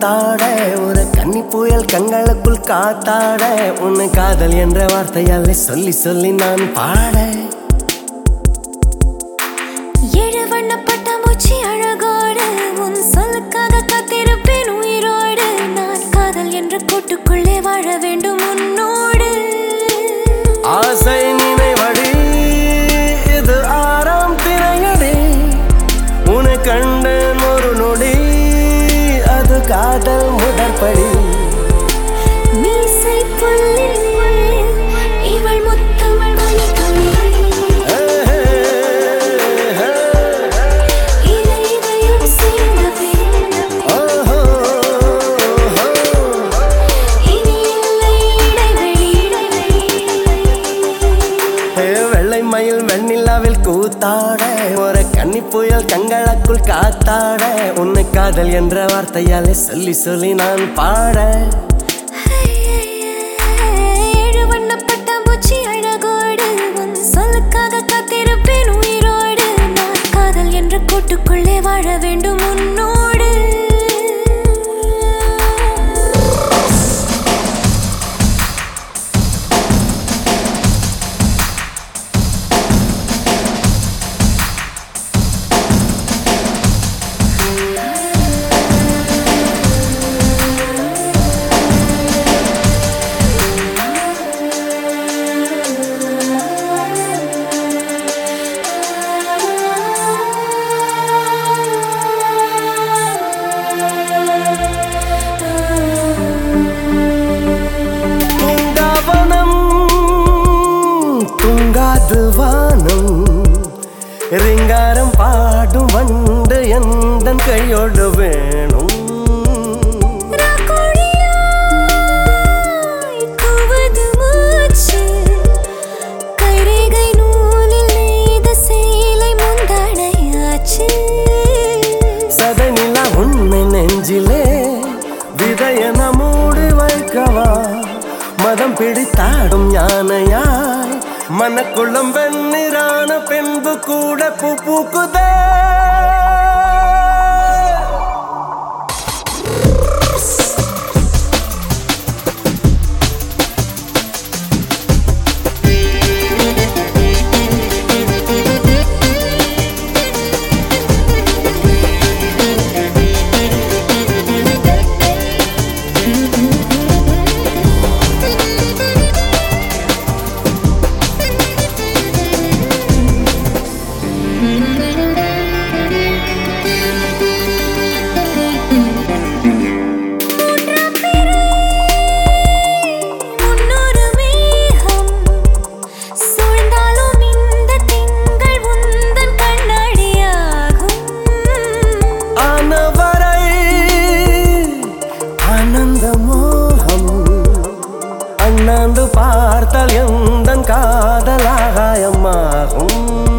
கூத்தாட ஒரு கன்னி புயல் கண்களுக்குள் காத்தாட உன்னை காதல் என்ற வார்த்தையால் சொல்லி சொல்லி நான் பாட ஏழு வண்ண பட்டாம்பூச்சி அழகோடு உன் சொல்லுக்காக காத்திருப்பேன் உயிரோடு நான் காதல் என்ற கூட்டுக்குள்ளே வாழ வேண்டும் உன்னோடு ஆசை நினைவடி இது ஆறாம் திரையடி உன்னை கண்டேன் ஒரு நொடி அது காதல் முதற்படி மீசை புல்லில் இவள் முத்தமிழ் மணித்துளி இதை இதயம் சேர்ந்தவே இனி இல்லை இடைவெளி ஏ, வெள்ளை மயில் வெண்ணிலாவில் கூத்தாட ஒரு கன்னி புயல் கண்களுக்குள் காத்தாட உன்னை காதல் என்ற வார்த்தையாலே சொல்லி சொல்லி நான் பாட ஏழு வண்ண பட்டாம்பூச்சி அழகோடு உன் சொல்லுக்காக காத்திருப்பேன் உயிரோடு நான் காதல் என்ற கூட்டுக்குள்ளே வாழ வேண்டும் உன்னோடு பூங்காவனம் தூங்காது வானம் ரிங்காரம் பாடும் வண்டு எந்த கையோடு வேணும் ராக்கோழியாய் கூவது மூச்சு கைரேகை நூலில் நெய்த சேலை முந்தானையாச்சு சதனிலா உண்மை நெஞ்சிலே விதையன மூடி வைக்கவா மதம் பிடித்தாடும் யானையாய் மனக்குளம் வெண்ணிறான பின்பு கூட பூ பூக்குதே முன்னொரு மேகம் சூழ்ந்தாலும் இந்த திங்கள் உந்தன் கண்ணாடியாகும் ஆனவரை ஆனந்த மோகம் அண்ணாந்து பார்த்தால் எந்த காதலாகாயமாகும்